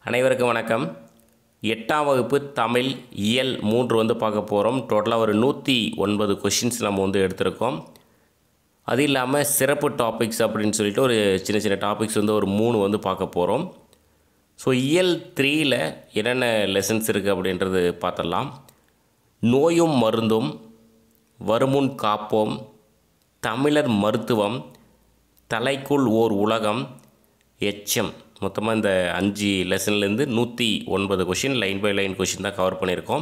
அனைவருக்கும் வணக்கம் எட்டாம் வகுப்பு தமிழ் இயல் மூன்று வந்து பார்க்க போகிறோம் டோட்டலாக ஒரு நூற்றி ஒன்பது கொஷின்ஸ் நம்ம வந்து எடுத்திருக்கோம் அது இல்லாமல் சிறப்பு டாபிக்ஸ் அப்படின்னு சொல்லிட்டு ஒரு சின்ன சின்ன டாபிக்ஸ் வந்து ஒரு மூணு வந்து பார்க்க போகிறோம் ஸோ இயல் த்ரீயில் என்னென்ன லெசன்ஸ் இருக்குது அப்படின்றது பார்த்துடலாம் நோயும் மருந்தும் வருமுன் காப்போம் தமிழர் மருத்துவம் தலைக்குள் ஓர் உலகம் எச்சம் மொத்தமாக இந்த அஞ்சு லெசன்லேருந்து நூற்றி ஒன்பது question line by line question தான் கவர் பண்ணியிருக்கோம்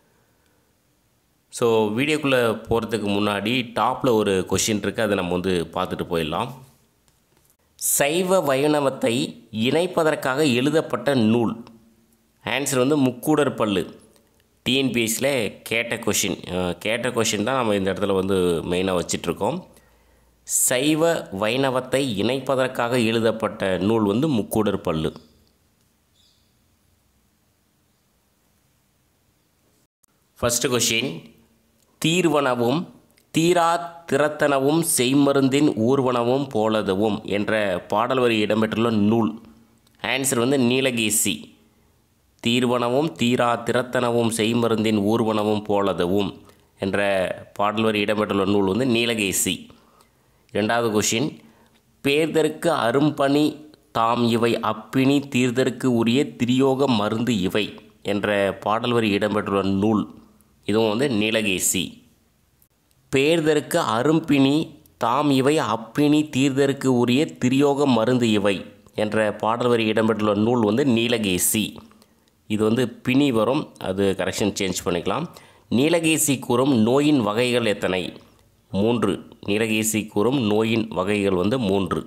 ஸோ வீடியோக்குள்ளே போகிறதுக்கு முன்னாடி டாப்பில் ஒரு கொஷின் இருக்குது அதை நம்ம வந்து பார்த்துட்டு போயிடலாம் சைவ வைணவத்தை இணைப்பதற்காக எழுதப்பட்ட நூல் ஆன்சர் வந்து முக்கூடர் பல்லு டிஎன்பிஎஸ்சியில் கேட்ட கொஷின் கேட்ட கொஷின் தான் நம்ம இந்த இடத்துல வந்து மெயினாக வச்சிட்ருக்கோம் சைவ வைணவத்தை இணைப்பதற்காக எழுதப்பட்ட நூல் வந்து முக்கூடர் பல்லு ஃபஸ்ட்டு கொஷின் தீர்வனவும் தீரா திறத்தனவும் செய்மருந்தின் ஊர்வனவும் போலதுவும் என்ற பாடல் வரி இடம்பெற்றுள்ள நூல் ஆன்சர் வந்து நீலகேசி தீர்வனவும் தீரா திறத்தனவும் செய்மருந்தின் ஊர்வனவும் போலதுவும் என்ற பாடல் வரி இடம்பெற்றுள்ள நூல் வந்து நீலகேசி இரண்டாவது கொஷின் பேர்தற்கு அரும்பணி தாம் இவை அப்பினி தீர்தற்கு உரிய திரியோக மருந்து இவை என்ற பாடல் வரி இடம்பெற்றுள்ள நூல் இதுவும் வந்து நீலகேசி பேர்தற்கு அரும்பினி தாம் இவை அப்பினி தீர்தற்கு உரிய திரியோக மருந்து இவை என்ற பாடல் வரி இடம்பெற்றுள்ள நூல் வந்து நீலகேசி இது வந்து பிணி வரும் அது கரெக்ஷன் சேஞ்ச் பண்ணிக்கலாம் நீலகேசி கூறும் நோயின் வகைகள் எத்தனை மூன்று நீலகேசி கூறும் நோயின் வகைகள் வந்து மூன்று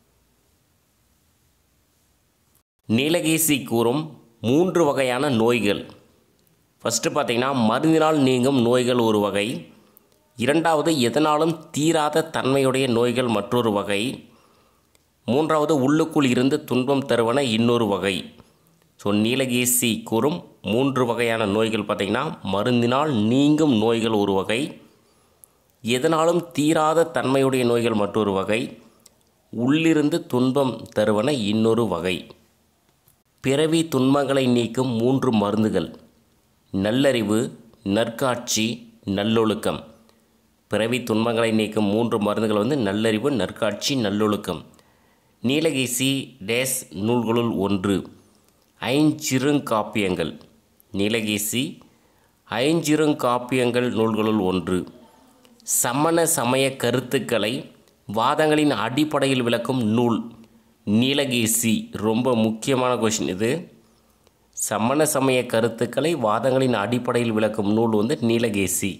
நீலகேசி கூறும் மூன்று வகையான நோய்கள் ஃபஸ்ட்டு பார்த்திங்கன்னா மருந்தினால் நீங்கும் நோய்கள் ஒரு வகை இரண்டாவது எதனாலும் தீராத தன்மையுடைய நோய்கள் மற்றொரு வகை மூன்றாவது உள்ளுக்குள் இருந்து துன்பம் தருவன இன்னொரு வகை ஸோ நீலகேசி கூறும் மூன்று வகையான நோய்கள் பார்த்திங்கன்னா மருந்தினால் நீங்கும் நோய்கள் ஒரு வகை எதனாலும் தீராத தன்மையுடைய நோய்கள் மற்றொரு வகை உள்ளிருந்து துன்பம் தருவன இன்னொரு வகை பிறவி துன்பங்களை நீக்கும் மூன்று மருந்துகள் நல்லறிவு நற்காட்சி நல்லொழுக்கம் பிறவி துன்பங்களை நீக்கும் மூன்று மருந்துகள் வந்து நல்லறிவு நற்காட்சி நல்லொழுக்கம் நீலகேசி டேஸ் நூல்களுள் ஒன்று ஐஞ்சிறுங்காப்பியங்கள் நீலகேசி ஐஞ்சிறுங்காப்பியங்கள் நூல்களுள் ஒன்று சமண சமய கருத்துக்களை வாதங்களின் அடிப்படையில் விளக்கும் நூல் நீலகேசி ரொம்ப முக்கியமான கொஷின் இது சமண சமய கருத்துக்களை வாதங்களின் அடிப்படையில் விளக்கும் நூல் வந்து நீலகேசி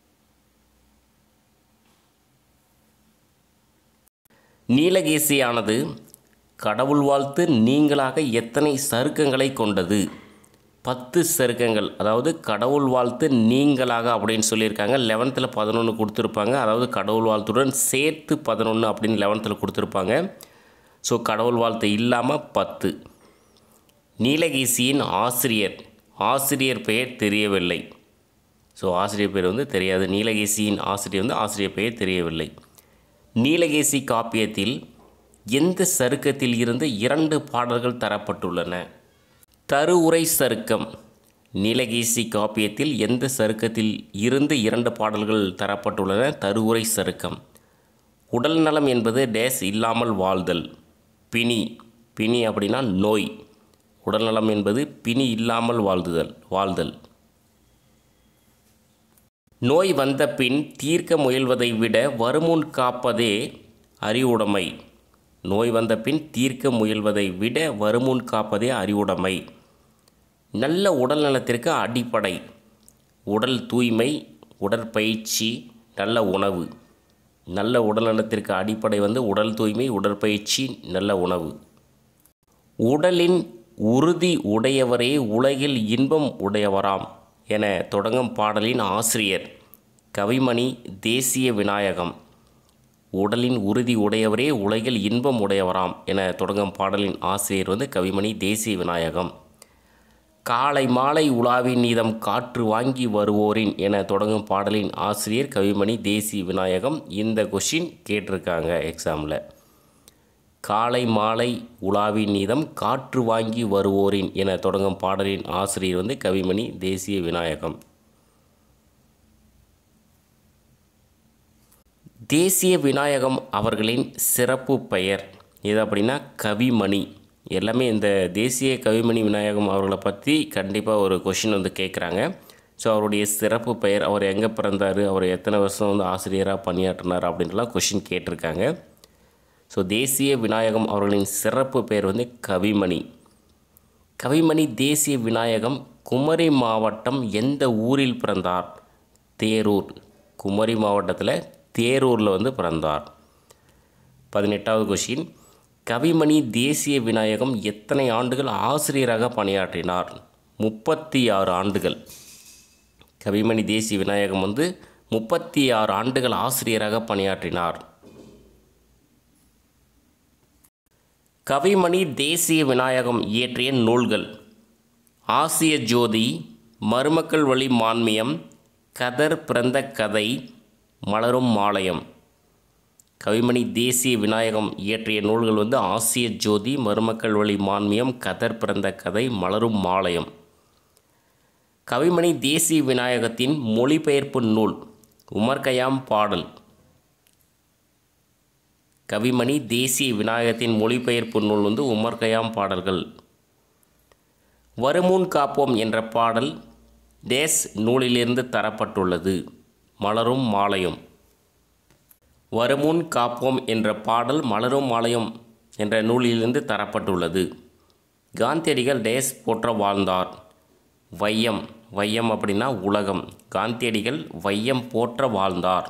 நீலகேசியானது கடவுள் வாழ்த்து நீங்களாக எத்தனை சருக்கங்களை கொண்டது பத்து சருக்கங்கள் அதாவது கடவுள் வாழ்த்து நீங்களாக அப்படின்னு சொல்லியிருக்காங்க லெவன்த்தில் பதினொன்று கொடுத்துருப்பாங்க அதாவது கடவுள் வாழ்த்துடன் சேர்த்து பதினொன்று அப்படின்னு லெவன்த்தில் கொடுத்துருப்பாங்க ஸோ கடவுள் வாழ்த்து இல்லாமல் பத்து நீலகேசியின் ஆசிரியர் ஆசிரியர் பெயர் தெரியவில்லை ஸோ ஆசிரியர் பெயர் வந்து தெரியாது நீலகேசியின் ஆசிரியர் வந்து ஆசிரியர் பெயர் தெரியவில்லை நீலகேசி காப்பியத்தில் எந்த சருக்கத்தில் இருந்து இரண்டு பாடல்கள் தரப்பட்டுள்ளன தருவுரை சருக்கம் நீலகேசி காப்பியத்தில் எந்த சருக்கத்தில் இருந்து இரண்டு பாடல்கள் தரப்பட்டுள்ளன தருவுரை சருக்கம் உடல் நலம் என்பது டேஸ் இல்லாமல் வாழ்தல் பிணி பிணி அப்படின்னா நோய் உடல்நலம் என்பது பிணி இல்லாமல் வாழ்துதல் வாழ்தல் நோய் வந்த பின் தீர்க்க முயல்வதை விட வருமுன் காப்பதே அறிவுடைமை நோய் வந்த பின் தீர்க்க முயல்வதை விட வருமுன் காப்பதே அறிவுடைமை நல்ல உடல் நலத்திற்கு அடிப்படை உடல் தூய்மை உடற்பயிற்சி நல்ல உணவு நல்ல உடல் நலத்திற்கு அடிப்படை வந்து உடல் தூய்மை உடற்பயிற்சி நல்ல உணவு உடலின் உறுதி உடையவரே உலகில் இன்பம் உடையவராம் என தொடங்கும் பாடலின் ஆசிரியர் கவிமணி தேசிய விநாயகம் உடலின் உறுதி உடையவரே உலகில் இன்பம் உடையவராம் என தொடங்கும் பாடலின் ஆசிரியர் வந்து கவிமணி தேசிய விநாயகம் காலை மாலை உலாவின் நீதம் காற்று வாங்கி வருவோரின் என தொடங்கும் பாடலின் ஆசிரியர் கவிமணி தேசிய விநாயகம் இந்த கொஷின் கேட்டிருக்காங்க எக்ஸாமில் காலை மாலை உலாவின் நீதம் காற்று வாங்கி வருவோரின் என தொடங்கும் பாடலின் ஆசிரியர் வந்து கவிமணி தேசிய விநாயகம் தேசிய விநாயகம் அவர்களின் சிறப்பு பெயர் எது அப்படின்னா கவிமணி எல்லாமே இந்த தேசிய கவிமணி விநாயகம் அவர்களை பற்றி கண்டிப்பாக ஒரு கொஷின் வந்து கேட்குறாங்க ஸோ அவருடைய சிறப்பு பெயர் அவர் எங்கே பிறந்தார் அவர் எத்தனை வருஷம் வந்து ஆசிரியராக பணியாற்றினார் அப்படின்ட்டுலாம் கொஷின் கேட்டிருக்காங்க ஸோ தேசிய விநாயகம் அவர்களின் சிறப்பு பெயர் வந்து கவிமணி கவிமணி தேசிய விநாயகம் குமரி மாவட்டம் எந்த ஊரில் பிறந்தார் தேரூர் குமரி மாவட்டத்தில் தேரூரில் வந்து பிறந்தார் பதினெட்டாவது கொஷின் கவிமணி தேசிய விநாயகம் எத்தனை ஆண்டுகள் ஆசிரியராக பணியாற்றினார் முப்பத்தி ஆறு ஆண்டுகள் கவிமணி தேசிய விநாயகம் வந்து முப்பத்தி ஆறு ஆண்டுகள் ஆசிரியராக பணியாற்றினார் கவிமணி தேசிய விநாயகம் இயற்றிய நூல்கள் ஆசிய ஜோதி மருமக்கள் வழி மான்மியம் கதர் பிறந்த கதை மலரும் மாலயம் கவிமணி தேசிய விநாயகம் இயற்றிய நூல்கள் வந்து ஆசிய ஜோதி மருமக்கள் வழி மான்மியம் கதர் பிறந்த கதை மலரும் மாலயம் கவிமணி தேசிய விநாயகத்தின் மொழிபெயர்ப்பு நூல் உமர் கயாம் பாடல் கவிமணி தேசிய விநாயகத்தின் மொழிபெயர்ப்பு நூல் வந்து உமர் கயாம் பாடல்கள் வருமுன் காப்போம் என்ற பாடல் டேஸ் நூலிலிருந்து தரப்பட்டுள்ளது மலரும் மாலையும் வருமுன் காப்போம் என்ற பாடல் மலரும் மாலையும் என்ற நூலிலிருந்து தரப்பட்டுள்ளது காந்தியடிகள் டேஸ் போற்ற வாழ்ந்தார் வையம் வையம் அப்படின்னா உலகம் காந்தியடிகள் வையம் போற்ற வாழ்ந்தார்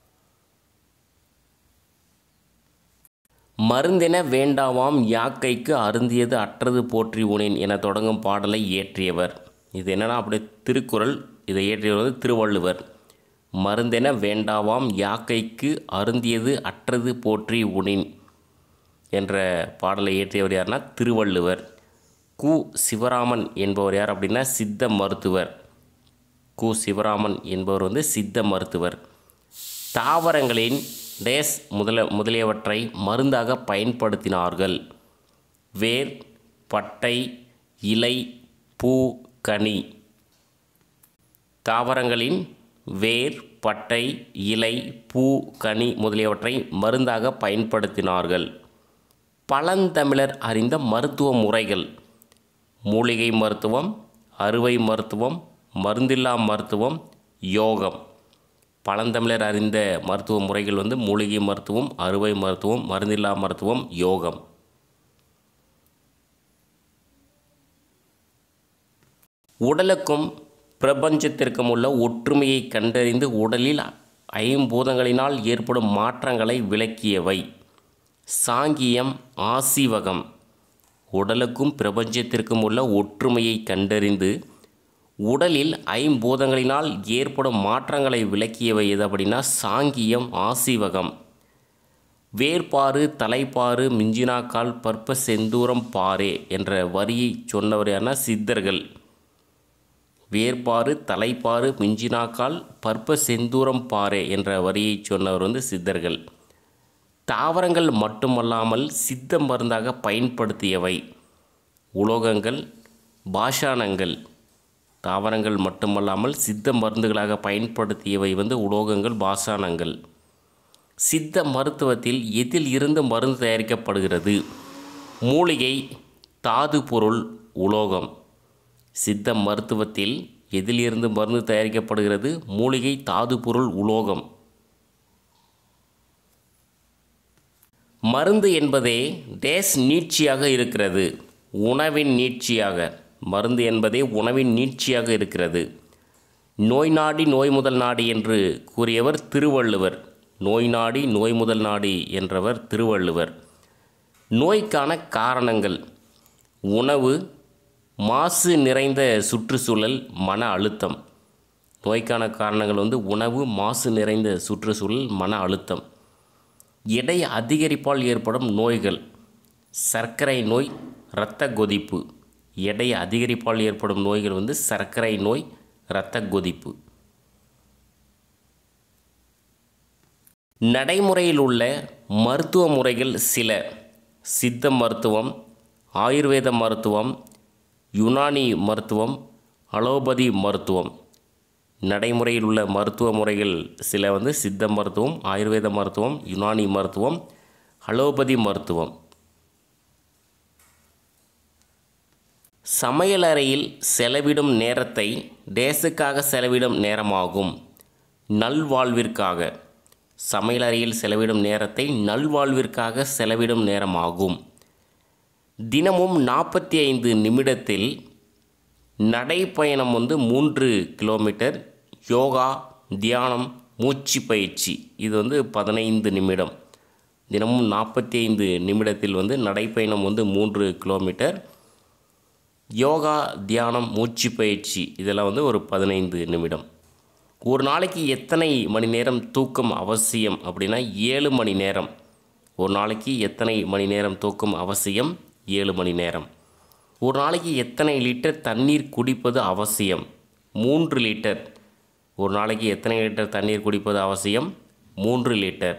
மருந்தென வேண்டாவாம் யாக்கைக்கு அருந்தியது அற்றது போற்றி உனேன் என தொடங்கும் பாடலை இயற்றியவர் இது என்னன்னா அப்படியே திருக்குறள் இதை இயற்றியவர் வந்து திருவள்ளுவர் மருந்தென வேண்டாவாம் யாக்கைக்கு அருந்தியது அற்றது போற்றி உனின் என்ற பாடலை இயற்றியவர் யாருன்னா திருவள்ளுவர் கு சிவராமன் என்பவர் யார் அப்படின்னா சித்த மருத்துவர் கு சிவராமன் என்பவர் வந்து சித்த மருத்துவர் தாவரங்களின் டேஸ் முதல முதலியவற்றை மருந்தாக பயன்படுத்தினார்கள் வேர் பட்டை இலை பூ கனி தாவரங்களின் வேர் பட்டை இலை பூ கனி முதலியவற்றை மருந்தாக பயன்படுத்தினார்கள் பழந்தமிழர் அறிந்த மருத்துவ முறைகள் மூலிகை மருத்துவம் அறுவை மருத்துவம் மருந்தில்லா மருத்துவம் யோகம் பழந்தமிழர் அறிந்த மருத்துவ முறைகள் வந்து மூலிகை மருத்துவம் அறுவை மருத்துவம் மருந்தில்லா மருத்துவம் யோகம் உடலுக்கும் பிரபஞ்சத்திற்கும் உள்ள ஒற்றுமையை கண்டறிந்து உடலில் ஐம்பூதங்களினால் ஏற்படும் மாற்றங்களை விளக்கியவை சாங்கியம் ஆசிவகம் உடலுக்கும் பிரபஞ்சத்திற்கும் உள்ள ஒற்றுமையை கண்டறிந்து உடலில் ஐம்பூதங்களினால் ஏற்படும் மாற்றங்களை விளக்கியவை எது அப்படின்னா சாங்கியம் ஆசிவகம் வேர்பாறு தலைப்பாறு மிஞ்சினாக்கால் பற்ப செந்தூரம் பாரே என்ற வரியை சொன்னவர் யாருன்னா சித்தர்கள் வேர்பாறு தலைப்பாறு மிஞ்சினாக்கால் பற்ப செந்தூரம் பாரே என்ற வரியை சொன்னவர் வந்து சித்தர்கள் தாவரங்கள் மட்டுமல்லாமல் சித்த மருந்தாக பயன்படுத்தியவை உலோகங்கள் பாஷாணங்கள் தாவரங்கள் மட்டுமல்லாமல் சித்த மருந்துகளாக பயன்படுத்தியவை வந்து உலோகங்கள் பாசானங்கள் சித்த மருத்துவத்தில் எதில் இருந்து மருந்து தயாரிக்கப்படுகிறது மூலிகை தாது பொருள் உலோகம் சித்த மருத்துவத்தில் எதில் இருந்து மருந்து தயாரிக்கப்படுகிறது மூலிகை தாது பொருள் உலோகம் மருந்து என்பதே டேஸ் நீட்சியாக இருக்கிறது உணவின் நீட்சியாக மருந்து என்பதே உணவின் நீட்சியாக இருக்கிறது நோய் நாடி நோய் முதல் நாடி என்று கூறியவர் திருவள்ளுவர் நோய் நாடி நோய் முதல் நாடி என்றவர் திருவள்ளுவர் நோய்க்கான காரணங்கள் உணவு மாசு நிறைந்த சுற்றுச்சூழல் மன அழுத்தம் நோய்க்கான காரணங்கள் வந்து உணவு மாசு நிறைந்த சுற்றுச்சூழல் மன அழுத்தம் எடை அதிகரிப்பால் ஏற்படும் நோய்கள் சர்க்கரை நோய் இரத்த கொதிப்பு எடை அதிகரிப்பால் ஏற்படும் நோய்கள் வந்து சர்க்கரை நோய் இரத்த கொதிப்பு நடைமுறையில் உள்ள மருத்துவ முறைகள் சில சித்த மருத்துவம் ஆயுர்வேத மருத்துவம் யுனானி மருத்துவம் அலோபதி மருத்துவம் நடைமுறையில் உள்ள மருத்துவ முறைகள் சில வந்து சித்த மருத்துவம் ஆயுர்வேத மருத்துவம் யுனானி மருத்துவம் அலோபதி மருத்துவம் சமையலறையில் செலவிடும் நேரத்தை டேஸுக்காக செலவிடும் நேரமாகும் நல்வாழ்விற்காக சமையலறையில் செலவிடும் நேரத்தை நல்வாழ்விற்காக செலவிடும் நேரமாகும் தினமும் நாற்பத்தி ஐந்து நிமிடத்தில் நடைப்பயணம் வந்து மூன்று கிலோமீட்டர் யோகா தியானம் மூச்சு பயிற்சி இது வந்து பதினைந்து நிமிடம் தினமும் நாற்பத்தி ஐந்து நிமிடத்தில் வந்து நடைப்பயணம் வந்து மூன்று கிலோமீட்டர் யோகா தியானம் மூச்சு பயிற்சி இதெல்லாம் வந்து ஒரு பதினைந்து நிமிடம் ஒரு நாளைக்கு எத்தனை மணி நேரம் தூக்கம் அவசியம் அப்படின்னா ஏழு மணி நேரம் ஒரு நாளைக்கு எத்தனை மணி நேரம் தூக்கம் அவசியம் ஏழு மணி நேரம் ஒரு நாளைக்கு எத்தனை லிட்டர் தண்ணீர் குடிப்பது அவசியம் மூன்று லிட்டர் ஒரு நாளைக்கு எத்தனை லிட்டர் தண்ணீர் குடிப்பது அவசியம் மூன்று லிட்டர்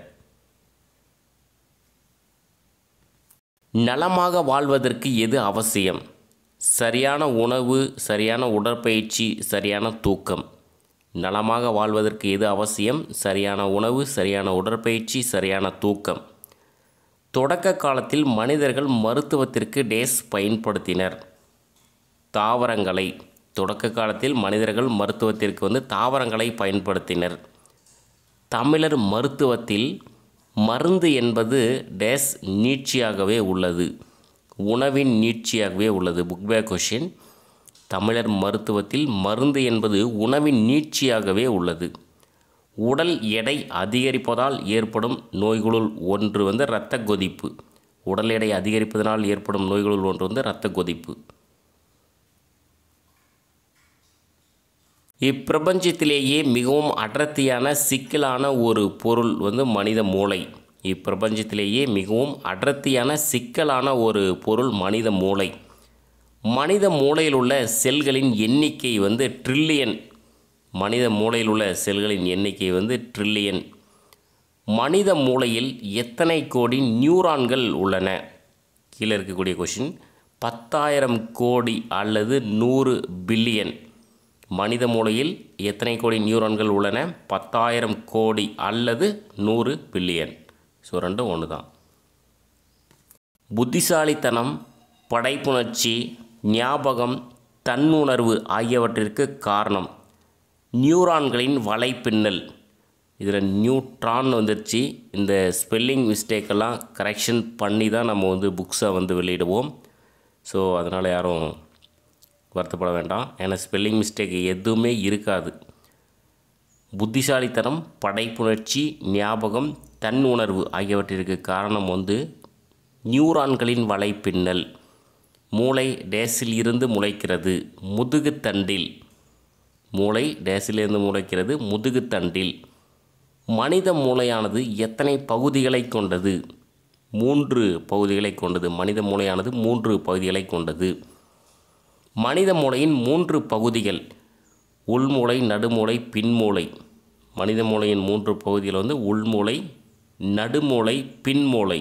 நலமாக வாழ்வதற்கு எது அவசியம் சரியான உணவு சரியான உடற்பயிற்சி சரியான தூக்கம் நலமாக வாழ்வதற்கு எது அவசியம் சரியான உணவு சரியான உடற்பயிற்சி சரியான தூக்கம் தொடக்க காலத்தில் மனிதர்கள் மருத்துவத்திற்கு டேஸ் பயன்படுத்தினர் தாவரங்களை தொடக்க காலத்தில் மனிதர்கள் மருத்துவத்திற்கு வந்து தாவரங்களை பயன்படுத்தினர் தமிழர் மருத்துவத்தில் மருந்து என்பது டேஸ் நீட்சியாகவே உள்ளது உணவின் நீட்சியாகவே உள்ளது புக் பே கொஷின் தமிழர் மருத்துவத்தில் மருந்து என்பது உணவின் நீட்சியாகவே உள்ளது உடல் எடை அதிகரிப்பதால் ஏற்படும் நோய்களுள் ஒன்று வந்து இரத்த கொதிப்பு உடல் எடை அதிகரிப்பதனால் ஏற்படும் நோய்களுள் ஒன்று வந்து இரத்த கொதிப்பு இப்பிரபஞ்சத்திலேயே மிகவும் அடர்த்தியான சிக்கலான ஒரு பொருள் வந்து மனித மூளை இப்பிரபஞ்சத்திலேயே மிகவும் அடர்த்தியான சிக்கலான ஒரு பொருள் மனித மூளை மனித மூளையில் உள்ள செல்களின் எண்ணிக்கை வந்து ட்ரில்லியன் மனித மூளையில் உள்ள செல்களின் எண்ணிக்கை வந்து ட்ரில்லியன் மனித மூளையில் எத்தனை கோடி நியூரான்கள் உள்ளன கீழே இருக்கக்கூடிய கொஷின் பத்தாயிரம் கோடி அல்லது நூறு பில்லியன் மனித மூளையில் எத்தனை கோடி நியூரான்கள் உள்ளன பத்தாயிரம் கோடி அல்லது நூறு பில்லியன் ஸோ ரெண்டும் ஒன்று தான் புத்திசாலித்தனம் படைப்புணர்ச்சி ஞாபகம் தன்னுணர்வு ஆகியவற்றிற்கு காரணம் நியூரான்களின் வலைப்பின்னல் இதில் நியூட்ரான் வந்துருச்சு இந்த ஸ்பெல்லிங் மிஸ்டேக்கெல்லாம் கரெக்ஷன் பண்ணி தான் நம்ம வந்து புக்ஸை வந்து வெளியிடுவோம் ஸோ அதனால் யாரும் வருத்தப்பட வேண்டாம் ஏன்னா ஸ்பெல்லிங் மிஸ்டேக் எதுவுமே இருக்காது புத்திசாலித்தனம் படைப்புணர்ச்சி ஞாபகம் தன் உணர்வு ஆகியவற்றிற்கு காரணம் வந்து நியூரான்களின் வலைப்பின்னல் மூளை டேஸில் இருந்து முளைக்கிறது முதுகுத்தண்டில் மூளை டேஸிலிருந்து முளைக்கிறது முதுகுத்தண்டில் மனித மூளையானது எத்தனை பகுதிகளை கொண்டது மூன்று பகுதிகளை கொண்டது மனித மூளையானது மூன்று பகுதிகளை கொண்டது மனித மூளையின் மூன்று பகுதிகள் உள்மூளை நடுமூளை பின்மூளை மனித மூளையின் மூன்று பகுதிகள் வந்து உள்மூளை நடுமூளை பின்மூளை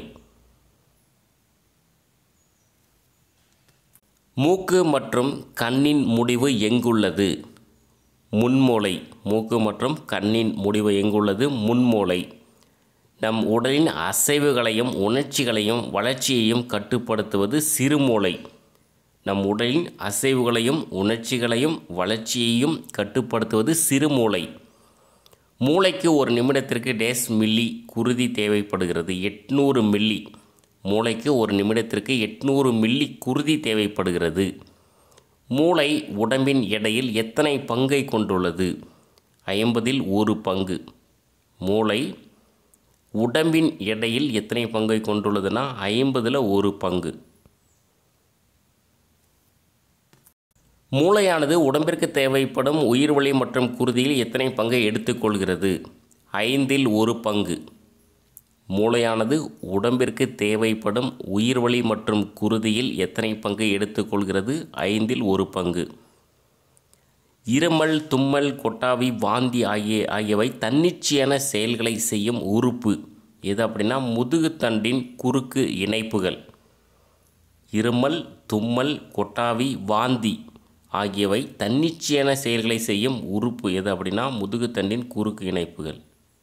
மூக்கு மற்றும் கண்ணின் முடிவு எங்குள்ளது முன்மூளை மூக்கு மற்றும் கண்ணின் முடிவு எங்குள்ளது முன்மூளை நம் உடலின் அசைவுகளையும் உணர்ச்சிகளையும் வளர்ச்சியையும் கட்டுப்படுத்துவது சிறுமூளை நம் உடலின் அசைவுகளையும் உணர்ச்சிகளையும் வளர்ச்சியையும் கட்டுப்படுத்துவது சிறுமூளை மூளைக்கு ஒரு நிமிடத்திற்கு டேஸ் மில்லி குருதி தேவைப்படுகிறது எட்நூறு மில்லி மூளைக்கு ஒரு நிமிடத்திற்கு எட்நூறு மில்லி குருதி தேவைப்படுகிறது மூளை உடம்பின் எடையில் எத்தனை பங்கை கொண்டுள்ளது ஐம்பதில் ஒரு பங்கு மூளை உடம்பின் எடையில் எத்தனை பங்கை கொண்டுள்ளதுன்னா ஐம்பதில் ஒரு பங்கு மூளையானது உடம்பிற்கு தேவைப்படும் உயிர்வளி மற்றும் குருதியில் எத்தனை பங்கை எடுத்துக்கொள்கிறது ஐந்தில் ஒரு பங்கு மூளையானது உடம்பிற்கு தேவைப்படும் உயிர்வளி மற்றும் குருதியில் எத்தனை பங்கை எடுத்துக்கொள்கிறது ஐந்தில் ஒரு பங்கு இருமல் தும்மல் கொட்டாவி வாந்தி ஆகிய ஆகியவை தன்னிச்சையான செயல்களை செய்யும் உறுப்பு எது அப்படின்னா முதுகுத்தண்டின் குறுக்கு இணைப்புகள் இருமல் தும்மல் கொட்டாவி வாந்தி ஆகியவை தன்னிச்சையான செயல்களை செய்யும் உறுப்பு எது அப்படின்னா முதுகுத்தண்டின் குறுக்கு இணைப்புகள்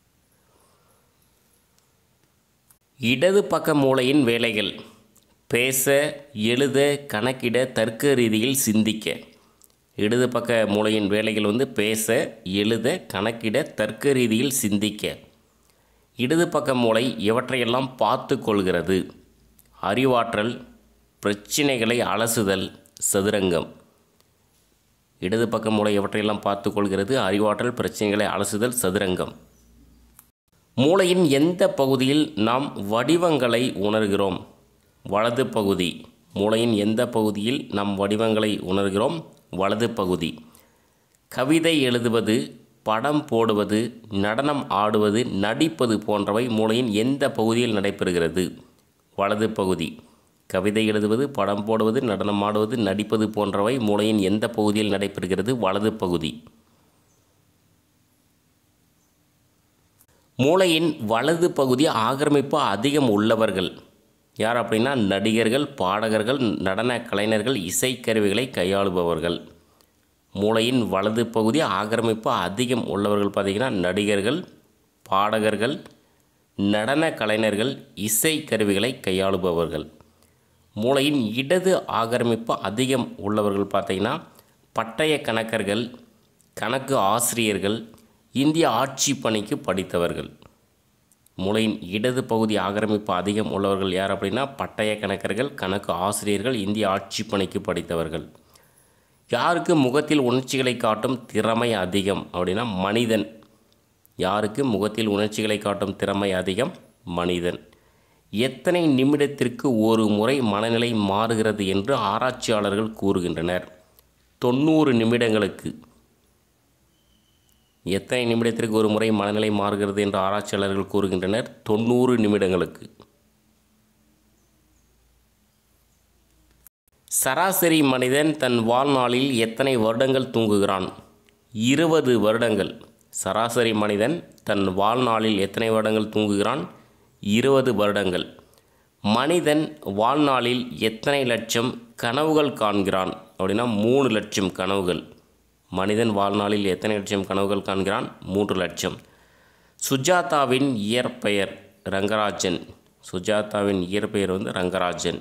இடது பக்க மூளையின் வேலைகள் பேச எழுத கணக்கிட தர்க்க ரீதியில் சிந்திக்க இடது பக்க மூளையின் வேலைகள் வந்து பேச எழுத கணக்கிட தர்க்க ரீதியில் சிந்திக்க இடது பக்க மூளை எவற்றையெல்லாம் பார்த்து கொள்கிறது அறிவாற்றல் பிரச்சினைகளை அலசுதல் சதுரங்கம் இடது பக்க மூளை எவற்றையெல்லாம் பார்த்து கொள்கிறது அறிவாற்றல் பிரச்சனைகளை அலசுதல் சதுரங்கம் மூளையின் எந்த பகுதியில் நாம் வடிவங்களை உணர்கிறோம் வலது பகுதி மூளையின் எந்த பகுதியில் நாம் வடிவங்களை உணர்கிறோம் வலது பகுதி கவிதை எழுதுவது படம் போடுவது நடனம் ஆடுவது நடிப்பது போன்றவை மூளையின் எந்த பகுதியில் நடைபெறுகிறது வலது பகுதி கவிதை எழுதுவது படம் போடுவது நடனம் ஆடுவது நடிப்பது போன்றவை மூளையின் எந்த பகுதியில் நடைபெறுகிறது வலது பகுதி மூளையின் வலது பகுதி ஆக்கிரமிப்பு அதிகம் உள்ளவர்கள் யார் அப்படின்னா நடிகர்கள் பாடகர்கள் நடன கலைஞர்கள் இசைக்கருவிகளை கையாளுபவர்கள் மூளையின் வலது பகுதி ஆக்கிரமிப்பு அதிகம் உள்ளவர்கள் பார்த்திங்கன்னா நடிகர்கள் பாடகர்கள் நடன கலைஞர்கள் இசை கருவிகளை கையாளுபவர்கள் மூளையின் இடது ஆக்கிரமிப்பு அதிகம் உள்ளவர்கள் பார்த்திங்கன்னா பட்டய கணக்கர்கள் கணக்கு ஆசிரியர்கள் இந்திய ஆட்சி பணிக்கு படித்தவர்கள் மூளையின் இடது பகுதி ஆக்கிரமிப்பு அதிகம் உள்ளவர்கள் யார் அப்படின்னா பட்டய கணக்கர்கள் கணக்கு ஆசிரியர்கள் இந்திய ஆட்சி பணிக்கு படித்தவர்கள் யாருக்கு முகத்தில் உணர்ச்சிகளை காட்டும் திறமை அதிகம் அப்படின்னா மனிதன் யாருக்கு முகத்தில் உணர்ச்சிகளை காட்டும் திறமை அதிகம் மனிதன் எத்தனை நிமிடத்திற்கு ஒரு முறை மனநிலை மாறுகிறது என்று ஆராய்ச்சியாளர்கள் கூறுகின்றனர் தொண்ணூறு நிமிடங்களுக்கு எத்தனை நிமிடத்திற்கு ஒரு முறை மனநிலை மாறுகிறது என்று ஆராய்ச்சியாளர்கள் கூறுகின்றனர் தொண்ணூறு நிமிடங்களுக்கு சராசரி மனிதன் தன் வாழ்நாளில் எத்தனை வருடங்கள் தூங்குகிறான் இருபது வருடங்கள் சராசரி மனிதன் தன் வாழ்நாளில் எத்தனை வருடங்கள் தூங்குகிறான் இருபது வருடங்கள் மனிதன் வாழ்நாளில் எத்தனை லட்சம் கனவுகள் காண்கிறான் அப்படின்னா மூணு லட்சம் கனவுகள் மனிதன் வாழ்நாளில் எத்தனை லட்சம் கனவுகள் காண்கிறான் மூன்று லட்சம் சுஜாதாவின் இயற்பெயர் ரங்கராஜன் சுஜாதாவின் இயற்பெயர் வந்து ரங்கராஜன்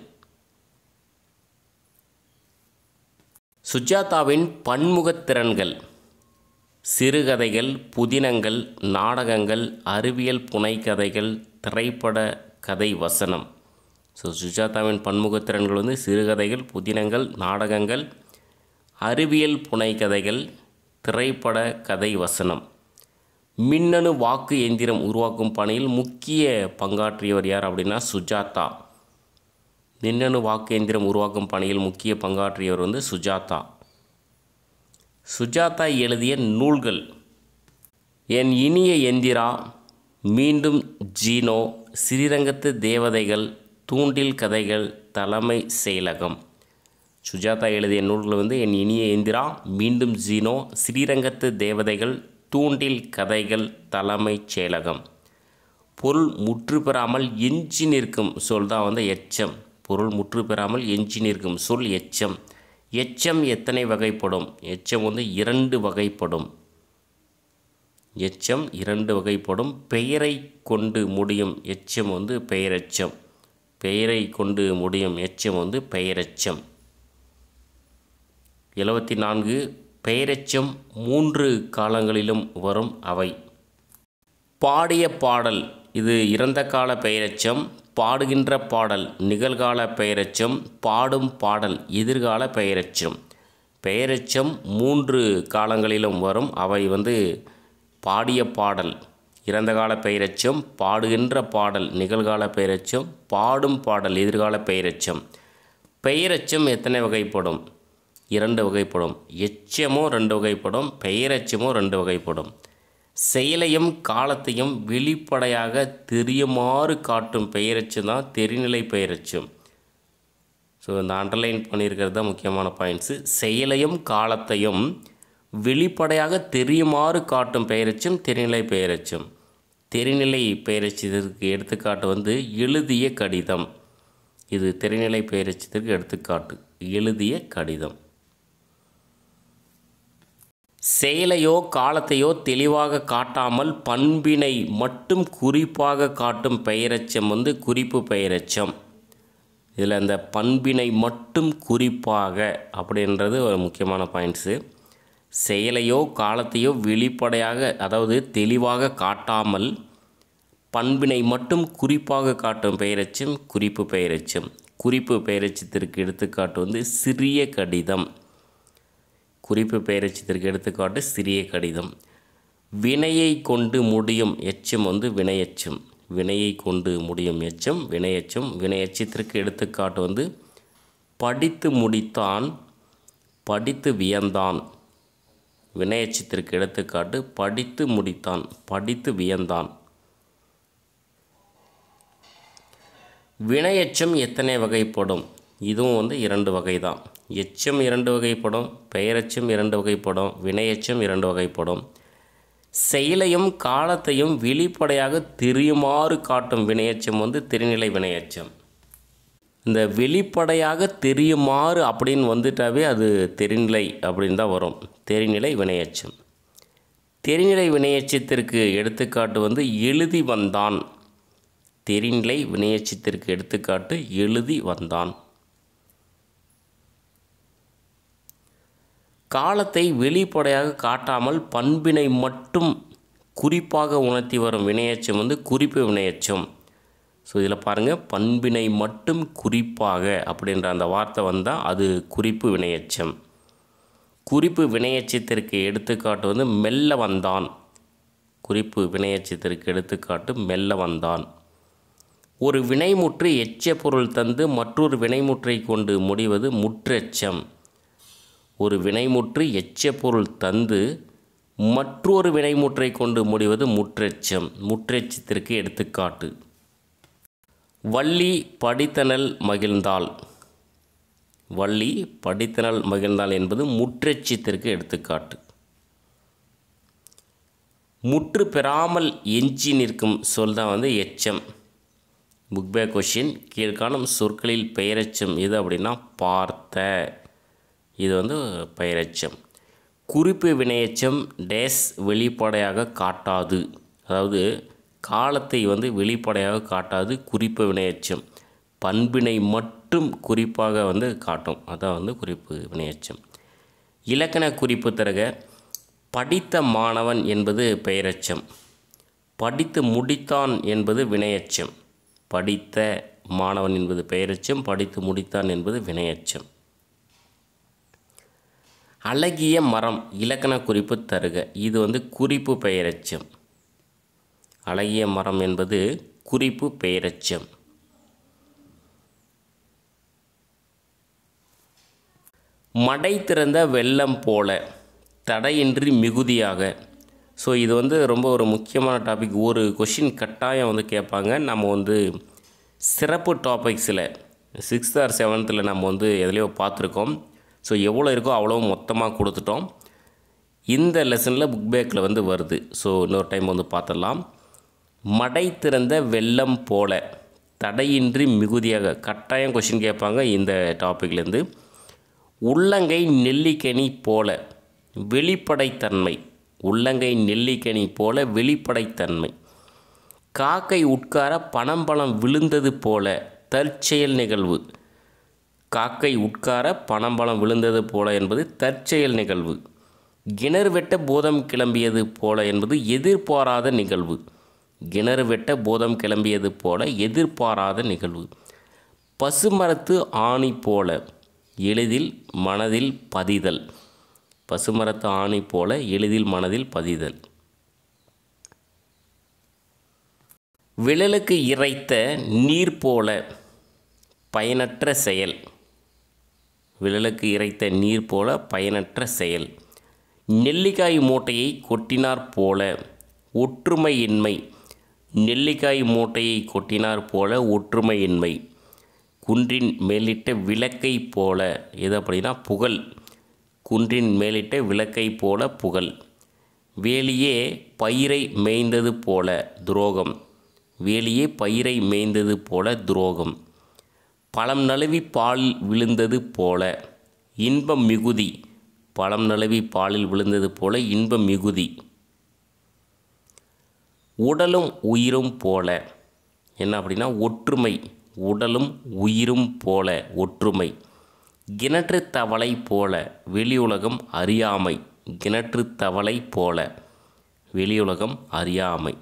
சுஜாதாவின் பன்முகத்திறன்கள் சிறுகதைகள் புதினங்கள் நாடகங்கள் அறிவியல் புனைக்கதைகள் திரைப்பட கதை வசனம் ஸோ சுஜாதாவின் பன்முகத்திறன்கள் வந்து சிறுகதைகள் புதினங்கள் நாடகங்கள் அறிவியல் புனைக்கதைகள் திரைப்பட கதை வசனம் மின்னணு வாக்கு எந்திரம் உருவாக்கும் பணியில் முக்கிய பங்காற்றியவர் யார் அப்படின்னா சுஜாதா மின்னணு வாக்கு எந்திரம் உருவாக்கும் பணியில் முக்கிய பங்காற்றியவர் வந்து சுஜாதா சுஜாதா எழுதிய நூல்கள் என் இனிய எந்திரா மீண்டும் ஜீனோ ஸ்ரீரங்கத்து தேவதைகள் தூண்டில் கதைகள் தலைமை செயலகம் சுஜாதா எழுதிய நூல்கள் வந்து என் இனிய எந்திரா மீண்டும் ஜீனோ ஸ்ரீரங்கத்து தேவதைகள் தூண்டில் கதைகள் தலைமை செயலகம் பொருள் முற்று பெறாமல் எஞ்சி நிற்கும் சொல் தான் வந்து எச்சம் பொருள் முற்று பெறாமல் எஞ்சி நிற்கும் சொல் எச்சம் எச்சம் எத்தனை வகைப்படும் எச்சம் வந்து இரண்டு வகைப்படும் எச்சம் இரண்டு வகைப்படும் பெயரை கொண்டு முடியும் எச்சம் வந்து பெயரெச்சம் பெயரை கொண்டு முடியும் எச்சம் வந்து பெயரெச்சம் எழுபத்தி நான்கு பெயரெச்சம் மூன்று காலங்களிலும் வரும் அவை பாடிய பாடல் இது இறந்த கால பெயரெச்சம் பாடுகின்ற பாடல் நிகழ்கால பெயரெச்சம் பாடும் பாடல் எதிர்கால பெயரெச்சம் பெயரெச்சம் மூன்று காலங்களிலும் வரும் அவை வந்து பாடிய பாடல் இறந்த கால பெயரெச்சம் பாடுகின்ற பாடல் நிகழ்கால பெயரெச்சம் பாடும் பாடல் எதிர்கால பெயரெச்சம் பெயரெச்சம் எத்தனை வகைப்படும் இரண்டு வகைப்படும் எச்சமோ ரெண்டு வகைப்படும் பெயரெச்சமோ ரெண்டு வகைப்படும் செயலையும் காலத்தையும் வெளிப்படையாக தெரியுமாறு காட்டும் பெயரெச்சம் தான் தெரிநிலை பெயரெச்சம் ஸோ இந்த அண்டர்லைன் பண்ணியிருக்கிறது தான் முக்கியமான பாயிண்ட்ஸு செயலையும் காலத்தையும் வெளிப்படையாக தெரியுமாறு காட்டும் பெயரெச்சம் தெரிநிலை பெயரெச்சம் தெரிநிலை பெயரெச்சத்திற்கு எடுத்துக்காட்டு வந்து எழுதிய கடிதம் இது தெரிநிலை பெயரச்சத்திற்கு எடுத்துக்காட்டு எழுதிய கடிதம் செயலையோ காலத்தையோ தெளிவாக காட்டாமல் பண்பினை மட்டும் குறிப்பாக காட்டும் பெயரெச்சம் வந்து குறிப்பு பெயரெச்சம் இதில் அந்த பண்பினை மட்டும் குறிப்பாக அப்படின்றது ஒரு முக்கியமான பாயிண்ட்ஸு செயலையோ காலத்தையோ வெளிப்படையாக அதாவது தெளிவாக காட்டாமல் பண்பினை மட்டும் குறிப்பாக காட்டும் பெயரெச்சம் குறிப்பு பெயரெச்சம் குறிப்பு பெயரெச்சத்திற்கு எடுத்துக்காட்டு வந்து சிறிய கடிதம் குறிப்பு பெயரெச்சத்திற்கு எடுத்துக்காட்டு சிறிய கடிதம் வினையை கொண்டு முடியும் எச்சம் வந்து வினையச்சம் வினையை கொண்டு முடியும் எச்சம் வினையச்சம் வினையச்சத்திற்கு எடுத்துக்காட்டு வந்து படித்து முடித்தான் படித்து வியந்தான் வினையச்சத்திற்கு எடுத்துக்காட்டு படித்து முடித்தான் படித்து வியந்தான் வினையச்சம் எத்தனை வகைப்படும் இதுவும் வந்து இரண்டு வகை தான் எச்சம் இரண்டு வகைப்படும் பெயரெச்சம் இரண்டு வகைப்படும் வினையச்சம் இரண்டு வகைப்படும் செயலையும் காலத்தையும் வெளிப்படையாக தெரியுமாறு காட்டும் வினையச்சம் வந்து திருநிலை வினையச்சம் இந்த வெளிப்படையாக தெரியுமாறு அப்படின்னு வந்துட்டாவே அது தெரிநிலை அப்படின்னு தான் வரும் தெரிநிலை வினையச்சம் தெரிநிலை வினையச்சத்திற்கு எடுத்துக்காட்டு வந்து எழுதி வந்தான் தெரிநிலை வினையச்சத்திற்கு எடுத்துக்காட்டு எழுதி வந்தான் காலத்தை வெளிப்படையாக காட்டாமல் பண்பினை மட்டும் குறிப்பாக உணர்த்தி வரும் வினையச்சம் வந்து குறிப்பு வினையச்சம் ஸோ இதில் பாருங்கள் பண்பினை மட்டும் குறிப்பாக அப்படின்ற அந்த வார்த்தை வந்தால் அது குறிப்பு வினையச்சம் குறிப்பு வினையச்சத்திற்கு எடுத்துக்காட்டு வந்து மெல்ல வந்தான் குறிப்பு வினையச்சத்திற்கு எடுத்துக்காட்டு மெல்ல வந்தான் ஒரு வினைமுற்று எச்ச பொருள் தந்து மற்றொரு வினைமுற்றை கொண்டு முடிவது முற்றெச்சம் ஒரு வினைமுற்று எச்ச பொருள் தந்து மற்றொரு வினைமுற்றை கொண்டு முடிவது முற்றெச்சம் முற்றெச்சத்திற்கு எடுத்துக்காட்டு வள்ளி படித்தனல் மகிழ்ந்தாள் வள்ளி படித்தனல் மகிழ்ந்தாள் என்பது முற்றெச்சத்திற்கு எடுத்துக்காட்டு முற்று பெறாமல் எஞ்சி நிற்கும் சொல் தான் வந்து எச்சம் புக் பேக் கொஷின் கீழ்காணும் சொற்களில் பெயரெச்சம் எது அப்படின்னா பார்த்த இது வந்து பெயரெச்சம் குறிப்பு வினையச்சம் டேஸ் வெளிப்படையாக காட்டாது அதாவது காலத்தை வந்து வெளிப்படையாக காட்டாது குறிப்பு வினையச்சம் பண்பினை மட்டும் குறிப்பாக வந்து காட்டும் அதான் வந்து குறிப்பு வினையச்சம் இலக்கண குறிப்பு தருக படித்த மாணவன் என்பது பெயரெச்சம் படித்து முடித்தான் என்பது வினையச்சம் படித்த மாணவன் என்பது பெயரெச்சம் படித்து முடித்தான் என்பது வினையச்சம் அழகிய மரம் இலக்கண குறிப்பு தருக இது வந்து குறிப்பு பெயரெச்சம் அழகிய மரம் என்பது குறிப்பு பெயரெச்சம் மடை திறந்த வெள்ளம் போல தடையின்றி மிகுதியாக ஸோ இது வந்து ரொம்ப ஒரு முக்கியமான டாபிக் ஒரு கொஷின் கட்டாயம் வந்து கேட்பாங்க நம்ம வந்து சிறப்பு டாபிக்ஸில் சிக்ஸ்த் ஆர் செவன்த்தில் நம்ம வந்து எதுலேயோ பார்த்துருக்கோம் ஸோ எவ்வளோ இருக்கோ அவ்வளோ மொத்தமாக கொடுத்துட்டோம் இந்த லெசனில் புக் பேக்கில் வந்து வருது ஸோ இன்னொரு டைம் வந்து பார்த்துடலாம் மடை திறந்த வெள்ளம் போல தடையின்றி மிகுதியாக கட்டாயம் கொஷின் கேட்பாங்க இந்த டாப்பிக்லேருந்து உள்ளங்கை நெல்லிக்கனி போல வெளிப்படைத்தன்மை உள்ளங்கை நெல்லிக்கனி போல வெளிப்படைத்தன்மை காக்கை உட்கார பனம்பழம் விழுந்தது போல தற்செயல் நிகழ்வு காக்கை உட்கார பனம்பழம் விழுந்தது போல என்பது தற்செயல் நிகழ்வு கிணறு வெட்ட போதம் கிளம்பியது போல என்பது எதிர்பாராத நிகழ்வு கிணறு வெட்ட போதம் கிளம்பியது போல எதிர்பாராத நிகழ்வு பசுமரத்து ஆணி போல எளிதில் மனதில் பதிதல் பசுமரத்து ஆணி போல எளிதில் மனதில் பதிதல் விழலுக்கு இறைத்த நீர் போல பயனற்ற செயல் விழலுக்கு இறைத்த நீர் போல பயனற்ற செயல் நெல்லிக்காய் மூட்டையை கொட்டினார் போல ஒற்றுமையின்மை நெல்லிக்காய் மூட்டையை கொட்டினார் போல ஒற்றுமையின்மை குன்றின் மேலிட்ட விளக்கை போல எது அப்படின்னா புகழ் குன்றின் மேலிட்ட விளக்கை போல புகழ் வேலியே பயிரை மேய்ந்தது போல துரோகம் வேலியே பயிரை மேய்ந்தது போல துரோகம் பழம் நழுவி பால் விழுந்தது போல இன்பம் மிகுதி பழம் நழுவி பாலில் விழுந்தது போல இன்பம் மிகுதி உடலும் உயிரும் போல என்ன அப்படின்னா ஒற்றுமை உடலும் உயிரும் போல ஒற்றுமை கிணற்று தவளை போல வெளியுலகம் அறியாமை கிணற்று தவளை போல வெளியுலகம் அறியாமை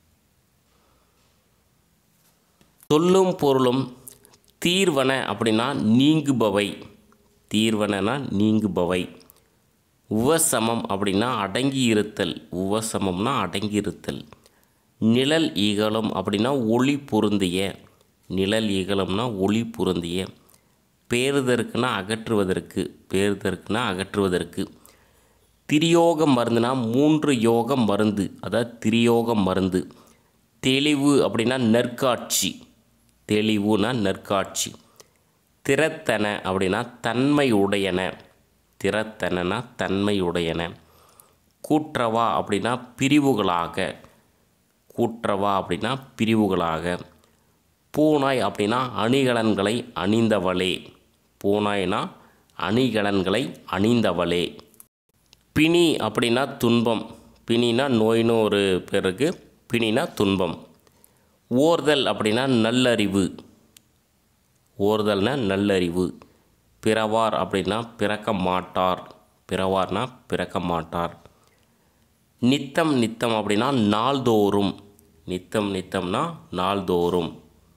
சொல்லும் பொருளும் தீர்வன அப்படின்னா நீங்குபவை தீர்வனனா நீங்குபவை உவசமம் அப்படின்னா அடங்கி இருத்தல் உவசமம்னா அடங்கி இருத்தல் நிழல் ஈகலம் அப்படின்னா ஒளி பொருந்திய நிழல் ஈகலம்னா ஒளி பொருந்திய பேறுதற்குனா அகற்றுவதற்கு பேறுதற்குனா அகற்றுவதற்கு திரியோக மருந்துனா மூன்று யோகம் மருந்து அதாவது திரியோக மருந்து தெளிவு அப்படின்னா நற்காட்சி தெளிவுனா நற்காட்சி திறத்தன அப்படின்னா தன்மை உடையன திறத்தனனா தன்மை உடையன கூற்றவா அப்படின்னா பிரிவுகளாக கூற்றவா அப்படின்னா பிரிவுகளாக பூனாய் அப்படின்னா அணிகலன்களை அணிந்தவளே பூனாய்னா அணிகலன்களை அணிந்தவளே பிணி அப்படின்னா துன்பம் பிணினா நோயின்னு ஒரு பேர் இருக்குது பிணினா துன்பம் ஓர்தல் அப்படின்னா நல்லறிவு ஓர்தல்னா நல்லறிவு பிறவார் அப்படின்னா பிறக்க மாட்டார் பிறவார்னா பிறக்க மாட்டார் நித்தம் நித்தம் அப்படின்னா நாள்தோறும் நித்தம் நித்தம்னா நாள்தோறும்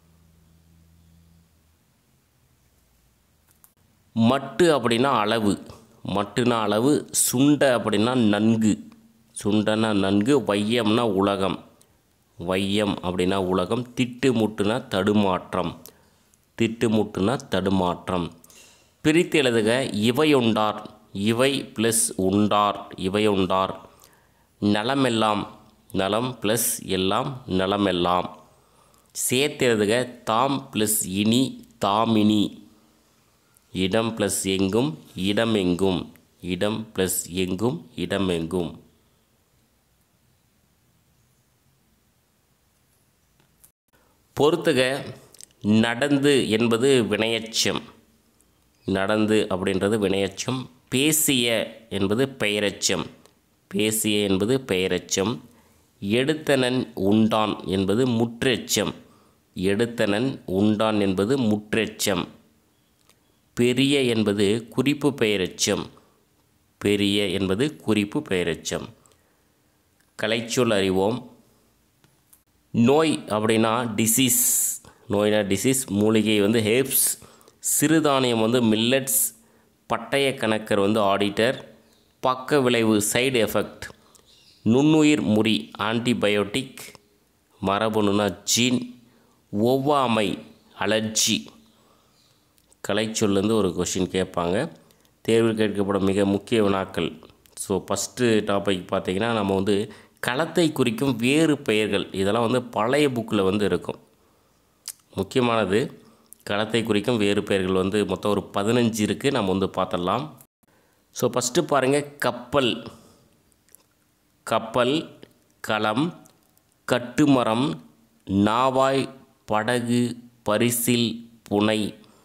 மட்டு அப்படின்னா அளவு மட்டுனா அளவு சுண்ட அப்படின்னா நன்கு சுண்டனா நன்கு வையம்னா உலகம் வையம் அப்படின்னா உலகம் திட்டு முட்டுனா தடுமாற்றம் திட்டு முட்டுனா தடுமாற்றம் பிரித்து எழுதுக இவையுண்டார் இவை ப்ளஸ் உண்டார் இவையுண்டார் நலமெல்லாம் நலம் ப்ளஸ் எல்லாம் நலமெல்லாம் சேர்த்து எழுதுக தாம் ப்ளஸ் இனி தாமினி இடம் ப்ளஸ் எங்கும் இடம் எங்கும் இடம் ப்ளஸ் எங்கும் இடம் எங்கும் பொறுத்துக நடந்து என்பது வினையச்சம் நடந்து அப்படின்றது வினையச்சம் பேசிய என்பது பெயரச்சம் பேசிய என்பது பெயரச்சம் எடுத்தனன் உண்டான் என்பது முற்றெச்சம் எடுத்தனன் உண்டான் என்பது முற்றெச்சம் பெரிய என்பது குறிப்பு பெயரெச்சம் பெரிய என்பது குறிப்பு பெயரெச்சம் கலைச்சொல் அறிவோம் நோய் அப்படின்னா டிசீஸ் நோய்னா டிசீஸ் மூலிகை வந்து ஹேப்ஸ் சிறுதானியம் வந்து மில்லட்ஸ் பட்டய கணக்கர் வந்து ஆடிட்டர் பக்க விளைவு சைடு எஃபெக்ட் நுண்ணுயிர் முறி ஆன்டிபயோட்டிக் மரபணுனா ஜீன் ஒவ்வாமை அலர்ஜி கலைச்சொல்லேருந்து ஒரு கொஷின் கேட்பாங்க தேர்வில் கேட்கப்படும் மிக முக்கிய வினாக்கள் ஸோ ஃபஸ்ட்டு டாபிக் பார்த்தீங்கன்னா நம்ம வந்து களத்தை குறிக்கும் வேறு பெயர்கள் இதெல்லாம் வந்து பழைய புக்கில் வந்து இருக்கும் முக்கியமானது களத்தை குறிக்கும் வேறு பெயர்கள் வந்து மொத்தம் ஒரு பதினஞ்சு இருக்குது நம்ம வந்து பார்த்துடலாம் ஸோ ஃபஸ்ட்டு பாருங்கள் கப்பல் கப்பல் களம் கட்டுமரம் நாவாய் படகு பரிசில் புனை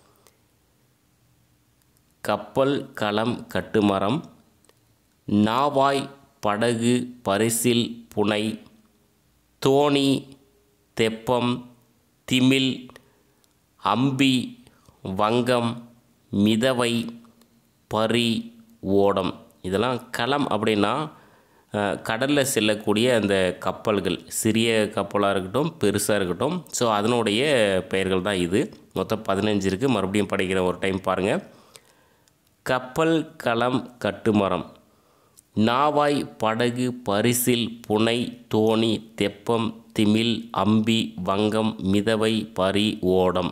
கப்பல் களம் கட்டுமரம் நாவாய் படகு பரிசில் புனை தோணி தெப்பம் திமில் அம்பி வங்கம் மிதவை பரி ஓடம் இதெல்லாம் களம் அப்படின்னா கடலில் செல்லக்கூடிய அந்த கப்பல்கள் சிறிய கப்பலாக இருக்கட்டும் பெருசாக இருக்கட்டும் ஸோ அதனுடைய பெயர்கள் தான் இது மொத்தம் பதினஞ்சு இருக்குது மறுபடியும் படிக்கிற ஒரு டைம் பாருங்கள் கப்பல் களம் கட்டுமரம் நாவாய் படகு பரிசில் புனை தோணி தெப்பம் திமில் அம்பி வங்கம் மிதவை பரி ஓடம்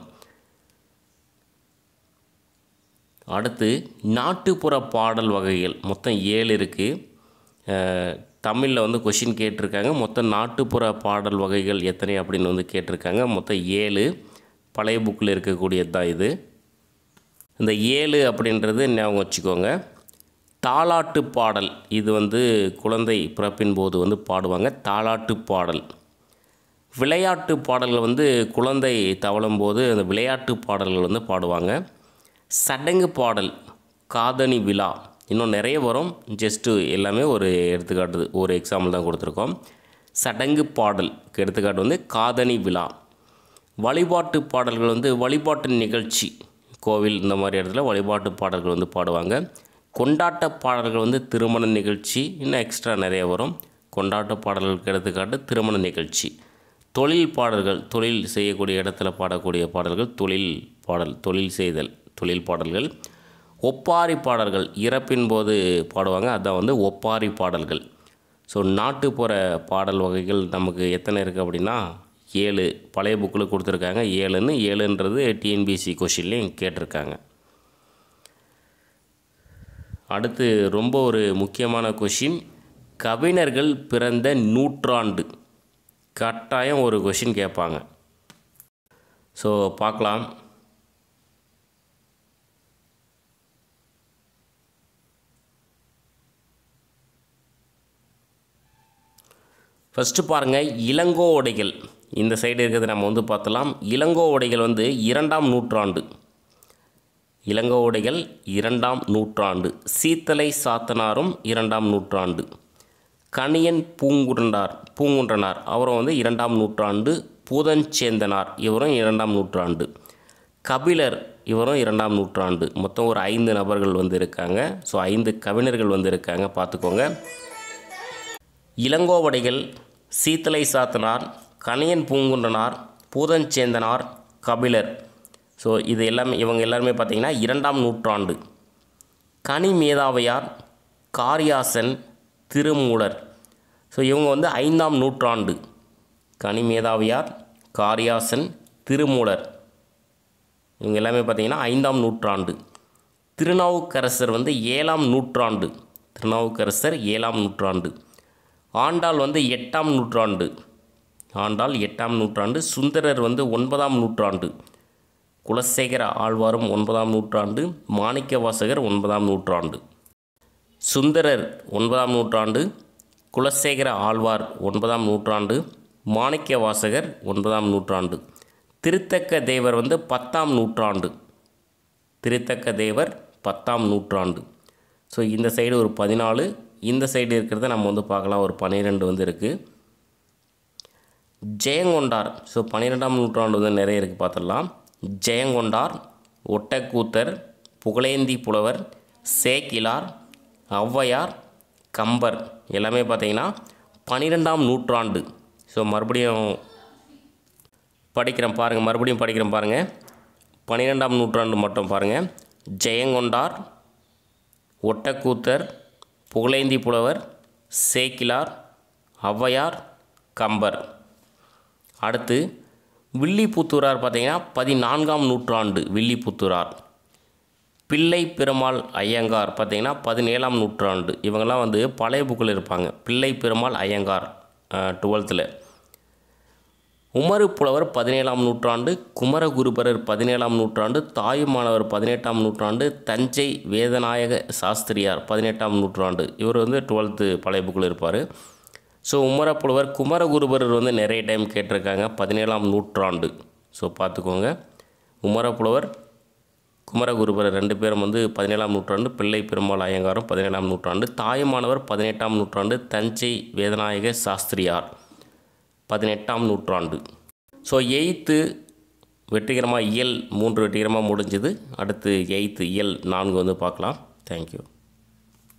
அடுத்து நாட்டுப்புற பாடல் வகைகள் மொத்தம் ஏழு இருக்குது தமிழில் வந்து கொஷின் கேட்டிருக்காங்க மொத்தம் நாட்டுப்புற பாடல் வகைகள் எத்தனை அப்படின்னு வந்து கேட்டிருக்காங்க மொத்தம் ஏழு பழைய புக்கில் இருக்கக்கூடியது தான் இது இந்த ஏழு அப்படின்றது ஞாபகம் வச்சுக்கோங்க தாலாட்டு பாடல் இது வந்து குழந்தை பிறப்பின் போது வந்து பாடுவாங்க தாலாட்டு பாடல் விளையாட்டு பாடல்கள் வந்து குழந்தை தவழும் போது அந்த விளையாட்டு பாடல்கள் வந்து பாடுவாங்க சடங்கு பாடல் காதணி விழா இன்னும் நிறைய வரும் ஜஸ்ட்டு எல்லாமே ஒரு எடுத்துக்காட்டு ஒரு எக்ஸாம்பிள் தான் கொடுத்துருக்கோம் சடங்கு பாடலுக்கு எடுத்துக்காட்டு வந்து காதணி விழா வழிபாட்டு பாடல்கள் வந்து வழிபாட்டு நிகழ்ச்சி கோவில் இந்த மாதிரி இடத்துல வழிபாட்டு பாடல்கள் வந்து பாடுவாங்க கொண்டாட்ட பாடல்கள் வந்து திருமண நிகழ்ச்சி இன்னும் எக்ஸ்ட்ரா நிறைய வரும் கொண்டாட்ட பாடல்களுக்கு எடுத்துக்காட்டு திருமண நிகழ்ச்சி தொழில் பாடல்கள் தொழில் செய்யக்கூடிய இடத்துல பாடக்கூடிய பாடல்கள் தொழில் பாடல் தொழில் செய்தல் தொழில் பாடல்கள் ஒப்பாரி பாடல்கள் இறப்பின் போது பாடுவாங்க அதுதான் வந்து ஒப்பாரி பாடல்கள் ஸோ நாட்டுப்புற பாடல் வகைகள் நமக்கு எத்தனை இருக்குது அப்படின்னா ஏழு பழைய புக்கில் கொடுத்துருக்காங்க ஏழுன்னு ஏழுன்றது டிஎன்பிசி கொஷின்லேயும் கேட்டிருக்காங்க அடுத்து ரொம்ப ஒரு முக்கியமான கொஷின் கவிஞர்கள் பிறந்த நூற்றாண்டு கட்டாயம் ஒரு கொஷின் கேட்பாங்க ஸோ பார்க்கலாம் ஃபஸ்ட்டு பாருங்கள் இளங்கோ உடைகள் இந்த சைடு இருக்கிறது நம்ம வந்து பார்த்தலாம் இளங்கோ உடைகள் வந்து இரண்டாம் நூற்றாண்டு இளங்கோ உடைகள் இரண்டாம் நூற்றாண்டு சீத்தலை சாத்தனாரும் இரண்டாம் நூற்றாண்டு கணியன் பூங்குன்றனார் பூங்குன்றனார் அவரும் வந்து இரண்டாம் நூற்றாண்டு பூதஞ்சேந்தனார் இவரும் இரண்டாம் நூற்றாண்டு கபிலர் இவரும் இரண்டாம் நூற்றாண்டு மொத்தம் ஒரு ஐந்து நபர்கள் வந்து இருக்காங்க ஸோ ஐந்து கவிஞர்கள் வந்து இருக்காங்க பார்த்துக்கோங்க இளங்கோவடைகள் சீத்தலை சாத்தனார் கணியன் பூங்குன்றனார் பூதஞ்சேந்தனார் கபிலர் ஸோ இது எல்லாமே இவங்க எல்லாருமே பார்த்திங்கன்னா இரண்டாம் நூற்றாண்டு கனி மேதாவையார் காரியாசன் திருமூலர் ஸோ இவங்க வந்து ஐந்தாம் நூற்றாண்டு கனி மேதாவியார் காரியாசன் திருமூலர் இவங்க எல்லாமே பார்த்திங்கன்னா ஐந்தாம் நூற்றாண்டு திருநாவுக்கரசர் வந்து ஏழாம் நூற்றாண்டு திருநாவுக்கரசர் ஏழாம் நூற்றாண்டு ஆண்டாள் வந்து எட்டாம் நூற்றாண்டு ஆண்டாள் எட்டாம் நூற்றாண்டு சுந்தரர் வந்து ஒன்பதாம் நூற்றாண்டு குலசேகர ஆழ்வாரும் ஒன்பதாம் நூற்றாண்டு மாணிக்க வாசகர் ஒன்பதாம் நூற்றாண்டு சுந்தரர் ஒன்பதாம் நூற்றாண்டு குலசேகர ஆழ்வார் ஒன்பதாம் நூற்றாண்டு மாணிக்க வாசகர் ஒன்பதாம் நூற்றாண்டு திருத்தக்க தேவர் வந்து பத்தாம் நூற்றாண்டு திருத்தக்க தேவர் பத்தாம் நூற்றாண்டு ஸோ இந்த சைடு ஒரு பதினாலு இந்த சைடு இருக்கிறத நம்ம வந்து பார்க்கலாம் ஒரு பன்னிரெண்டு வந்து இருக்குது ஜெயங்கொண்டார் ஸோ பன்னிரெண்டாம் நூற்றாண்டு வந்து நிறைய இருக்குது பார்த்துடலாம் ஜெயங்கொண்டார் ஒட்டக்கூத்தர் புகழேந்தி புலவர் சேக்கிலார் ஔவையார் கம்பர் எல்லாமே பார்த்தீங்கன்னா பன்னிரெண்டாம் நூற்றாண்டு ஸோ மறுபடியும் படிக்கிறேன் பாருங்கள் மறுபடியும் படிக்கிறேன் பாருங்கள் பன்னிரெண்டாம் நூற்றாண்டு மட்டும் பாருங்கள் ஜெயங்கொண்டார் ஒட்டக்கூத்தர் புகழேந்தி புலவர் சேக்கிலார் ஔவையார் கம்பர் அடுத்து வில்லிபுத்தூரார் பார்த்தீங்கன்னா பதினான்காம் நூற்றாண்டு வில்லிபுத்தூரார் பிள்ளை பெருமாள் ஐயங்கார் பார்த்தீங்கன்னா பதினேழாம் நூற்றாண்டு இவங்கெல்லாம் வந்து பழைய புக்கில் இருப்பாங்க பிள்ளை பெருமாள் ஐயங்கார் டுவெல்த்தில் உமறு புலவர் பதினேழாம் நூற்றாண்டு குமரகுருபரர் பதினேழாம் நூற்றாண்டு தாயுமானவர் பதினெட்டாம் நூற்றாண்டு தஞ்சை வேதநாயக சாஸ்திரியார் பதினெட்டாம் நூற்றாண்டு இவர் வந்து டுவெல்த்து பழைய புக்கில் இருப்பார் ஸோ உமரப்புலவர் குமரகுருபரர் வந்து நிறைய டைம் கேட்டிருக்காங்க பதினேழாம் நூற்றாண்டு ஸோ பார்த்துக்கோங்க உமரப்புலவர் குமரகுருபரர் ரெண்டு பேரும் வந்து பதினேழாம் நூற்றாண்டு பிள்ளை பெருமாள் ஐயங்காரும் பதினேழாம் நூற்றாண்டு தாயுமானவர் பதினெட்டாம் நூற்றாண்டு தஞ்சை வேதநாயக சாஸ்திரியார் பதினெட்டாம் நூற்றாண்டு ஸோ எயித்து வெற்றிகரமாக இயல் மூன்று வெற்றிகரமாக முடிஞ்சுது அடுத்து எயித்து இயல் நான்கு வந்து பார்க்கலாம் தேங்க்யூ